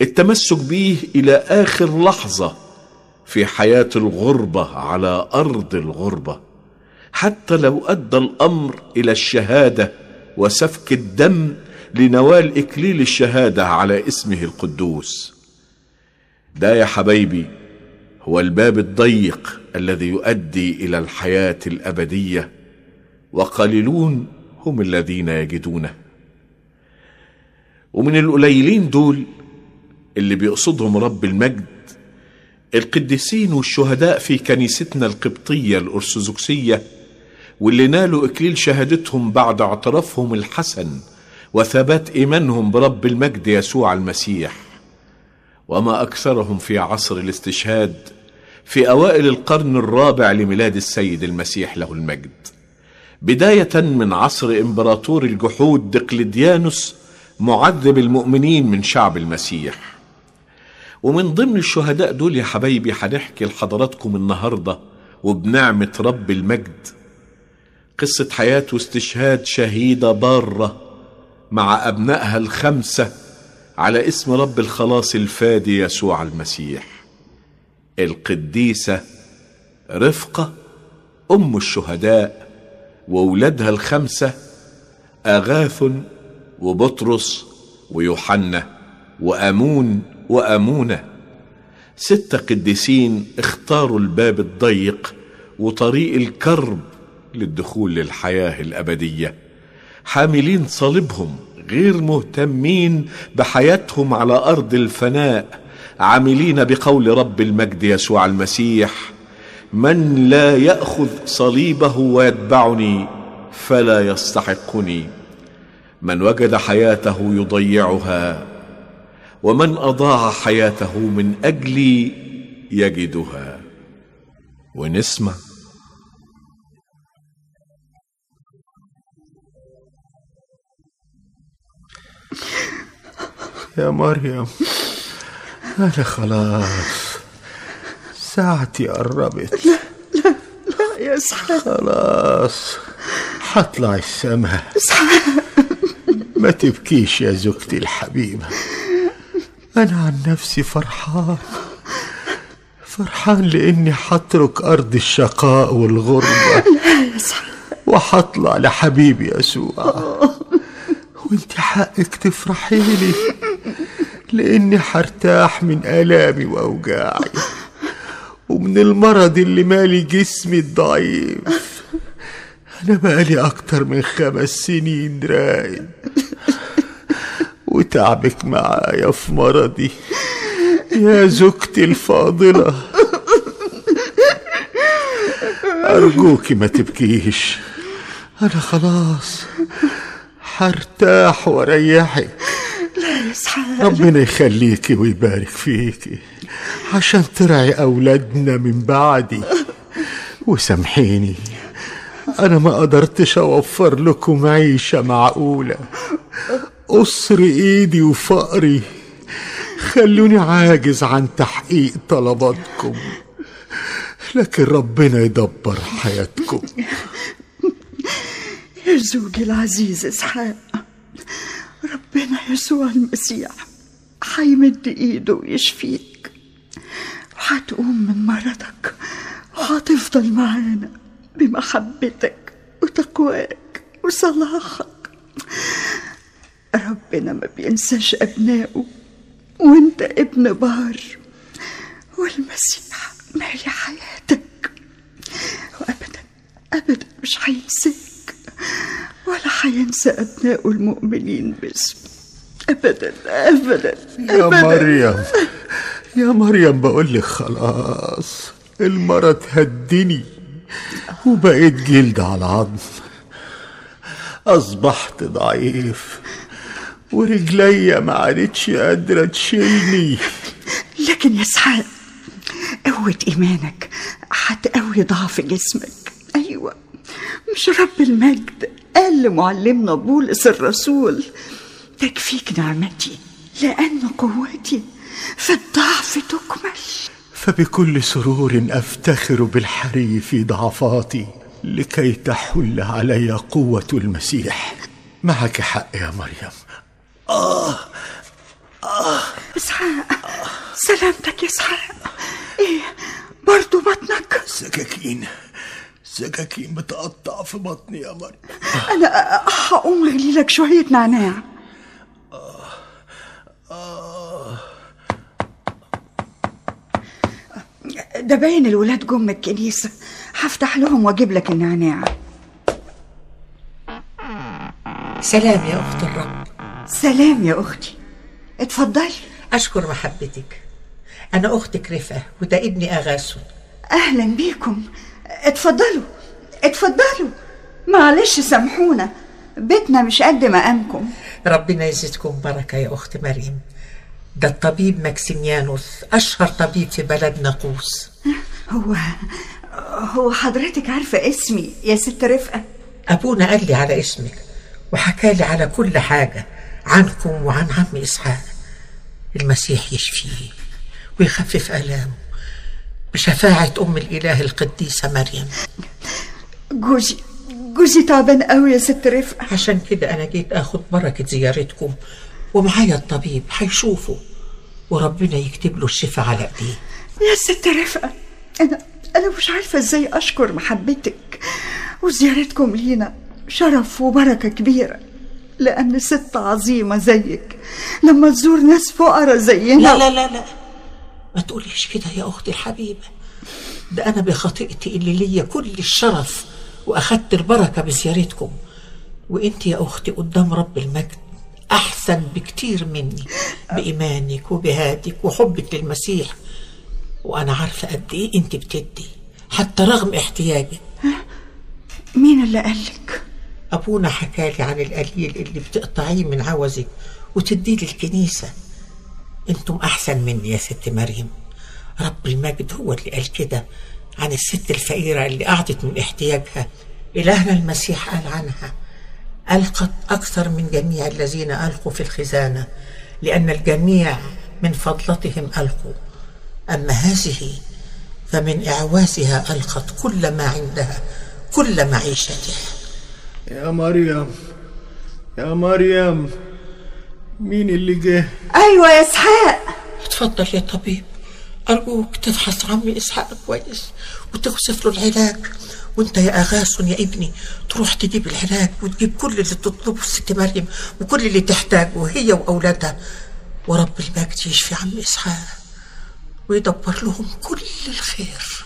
التمسك به الى اخر لحظه في حياه الغربه على ارض الغربه حتى لو ادى الامر الى الشهاده وسفك الدم لنوال اكليل الشهاده على اسمه القدوس ده يا حبايبي هو الباب الضيق الذي يؤدي الى الحياه الابديه وقليلون هم الذين يجدونه ومن القليلين دول اللي بيقصدهم رب المجد القديسين والشهداء في كنيستنا القبطيه الارثوذكسيه واللي نالوا اكليل شهادتهم بعد اعترافهم الحسن وثبات ايمانهم برب المجد يسوع المسيح وما اكثرهم في عصر الاستشهاد في اوائل القرن الرابع لميلاد السيد المسيح له المجد بدايه من عصر امبراطور الجحود دقلديانوس معذب المؤمنين من شعب المسيح ومن ضمن الشهداء دول يا حبايبي هنحكي لحضراتكم النهارده وبنعمه رب المجد قصه حياه واستشهاد شهيده باره مع ابنائها الخمسه على اسم رب الخلاص الفادي يسوع المسيح القديسه رفقه ام الشهداء وولادها الخمسه اغاث وبطرس ويوحنا وامون وامونه ستة قديسين اختاروا الباب الضيق وطريق الكرب للدخول للحياة الأبدية حاملين صليبهم غير مهتمين بحياتهم على أرض الفناء عاملين بقول رب المجد يسوع المسيح من لا يأخذ صليبه ويتبعني فلا يستحقني من وجد حياته يضيعها ومن اضاع حياته من اجلي يجدها ونسمع يا مريم أنا خلاص ساعتي قربت لا لا لا يا اسحاق خلاص حطلع السما اسحاق ما تبكيش يا زوجتي الحبيبة أنا عن نفسي فرحان فرحان لإني حترك أرض الشقاء والغربة لا يا اسحاق وحطلع لحبيبي يسوع وانت حقك تفرحي لي لاني حرتاح من الامي واوجاعي ومن المرض اللي مالي جسمي الضعيف انا بقالي اكتر من خمس سنين راقد وتعبك معايا في مرضي يا زوجتي الفاضله ارجوكي ما تبكيش انا خلاص حرتاح واريحك لا يا اسحاق ربنا يخليكي ويبارك فيكي عشان ترعي أولادنا من بعدي وسامحيني أنا ما قدرتش أوفر لكم عيشة معقولة قصر إيدي وفقري خلوني عاجز عن تحقيق طلباتكم لكن ربنا يدبر حياتكم يا زوجي العزيز اسحاق ربنا يسوع المسيح حيمد ايده ويشفيك وحتقوم من مرضك وهتفضل معانا بمحبتك وتقواك وصلاحك ربنا ما بينساش ابنائه وانت ابن بار والمسيح مالي حياتك وابدا ابدا مش هينساك ولا هينسى ابنائه المؤمنين باسمه ابدا ابدا يا ابدا مريم يا مريم بقول لك خلاص المرض هدني وبقيت جلد على عظم اصبحت ضعيف ورجليا ما عادتش قادره تشيلني لكن يا اسحاق قوة إيمانك هتقوي ضعف جسمك أيوة مش رب المجد قال لمعلمنا بولس الرسول تكفيك نعمتي لأن قوتي في الضعف تكمل فبكل سرور افتخر بالحري في ضعفاتي لكي تحل علي قوه المسيح معك حق يا مريم اسحاق اسحاق سلامتك يا اسحاق ايه برضو بطنك سكاكين سكاكين بتقطع في بطني يا مريم انا هقوم اغلي لك شويه نعناع ده باين الولاد جم من الكنيسه هفتح لهم واجيب لك النعناع سلام يا أخت الرب سلام يا اختي اتفضلي أشكر محبتك أنا أختك رفقة وده ابني أغاسون اهلا بيكم اتفضلوا اتفضلوا معلش سامحونا بيتنا مش قد مقامكم ربنا يزيدكم بركة يا أخت مريم ده الطبيب ماكسيميانوس أشهر طبيب في بلد ناقوس هو هو حضرتك عارفه اسمي يا ست رفقه أبونا قال لي على اسمك وحكى لي على كل حاجة عنكم وعن عم إسحاق المسيح يشفيه ويخفف آلامه بشفاعة أم الإله القديسة مريم جوزي جوزي تعبان قوي يا ست رفقه عشان كده أنا جيت أخد بركة زيارتكم ومعايا الطبيب هيشوفه وربنا يكتب له الشفاء على إيديه يا ست رفقه انا انا مش عارفه ازاي اشكر محبتك وزيارتكم لينا شرف وبركه كبيره لان ست عظيمه زيك لما تزور ناس فقراء زينا لا لا لا لا ما تقوليش كده يا أختي الحبيبة ده أنا بخطيئتي اللي ليا كل الشرف وأخدت البركة بزيارتكم وإنت يا أختي قدام رب المجد أحسن بكتير مني بإيمانك وبهادك وحبك للمسيح وأنا عارفة قد إيه أنت بتدي حتى رغم احتياجك مين اللي قالك أبونا حكالي عن القليل اللي بتقطعيه من عوزك وتديه للكنيسة انتم أحسن مني يا ست مريم رب المجد هو اللي قال كده عن الست الفقيرة اللي أعطت من احتياجها إلهنا المسيح قال عنها ألقت أكثر من جميع الذين ألقوا في الخزانة لأن الجميع من فضلتهم ألقوا أما هذه فمن إعوازها ألقت كل ما عندها كل معيشتها يا مريم يا مريم مين اللي جه ايوه يا اسحاق اتفضل يا طبيب أرجوك تفحص عمي إسحاق كويس وتوصف له العلاج وانت يا أغاسون يا ابني تروح تجيب العلاج وتجيب كل اللي تطلبه الست مريم وكل اللي تحتاجه هي وأولادها ورب المجد يشفي عم إسحاق ويدبر لهم كل الخير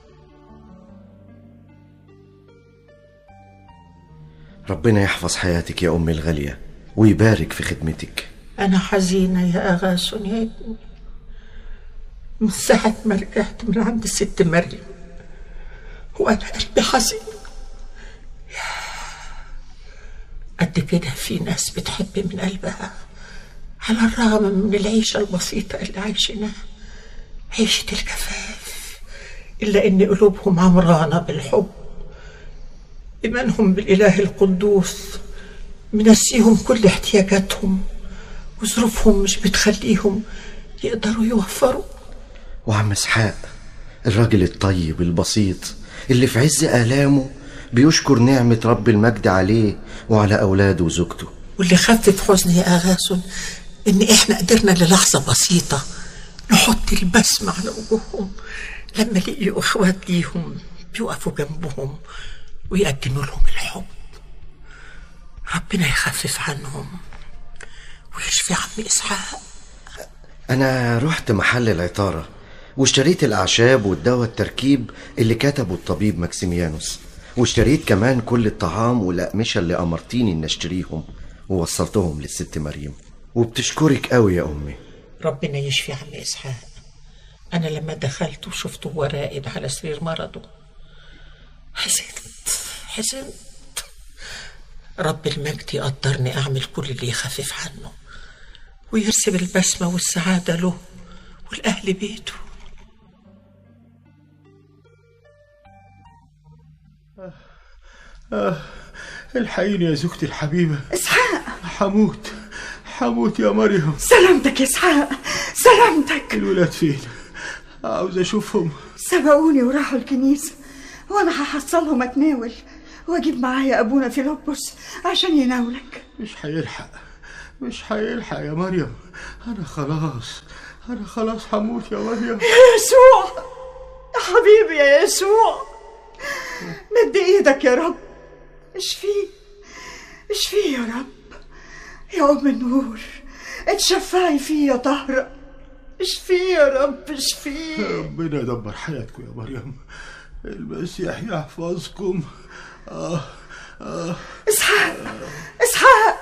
ربنا يحفظ حياتك يا أمي الغالية ويبارك في خدمتك أنا حزينة يا أغاسون يا ابني من ساعة ما رجعت من عند الست مريم وأنا قلبي حزين قد كده في ناس بتحب من قلبها على الرغم من العيشة البسيطة اللي عايشينها عيشة الكفاف إلا إن قلوبهم عمرانة بالحب إيمانهم بالإله القدوس منسيهم كل احتياجاتهم وظروفهم مش بتخليهم يقدروا يوفروا وعم إسحاق الراجل الطيب البسيط اللي في عز آلامه بيشكر نعمة رب المجد عليه وعلى أولاده وزوجته واللي خفف حزني يا أغاسون إن إحنا قدرنا للحظة بسيطة نحط البسمة على وجوههم لما لقيوا إخوات ليهم بيقفوا جنبهم ويقدموا لهم الحب ربنا يخفف عنهم ويشفي عم إسحاق أنا رحت محل العطارة واشتريت الأعشاب والدواء التركيب اللي كتبه الطبيب ماكسيميانوس واشتريت كمان كل الطعام والأقمشة اللي أمرتيني إن أشتريهم ووصلتهم للست مريم وبتشكرك قوي يا أمي ربنا يشفي عم إسحاق أنا لما دخلت وشفته هو راقد على سرير مرضه حزنت حزنت رب المجد يقدرني أعمل كل اللي يخفف عنه ويرسم البسمة والسعادة له والأهل بيته الحقيني يا زوجتي الحبيبة اسحاق حموت حموت يا مريم سلامتك يا اسحاق سلامتك الولاد فين عاوز اشوفهم سبقوني وراحوا الكنيسة وانا هحصلهم اتناول واجيب معايا ابونا فيلبس عشان يناولك مش هيلحق مش هيلحق يا مريم انا خلاص انا خلاص هموت يا مريم يا يسوع يا حبيبي يا يسوع مد ايدك يا رب اشفيه اشفيه يا رب يا ام النور اتشفعي فيه يا طهرة اشفيه يا رب اشفيه ربنا يدبر حياتكم يا مريم المسيح يحفظكم آه آه اسحاق اسحاق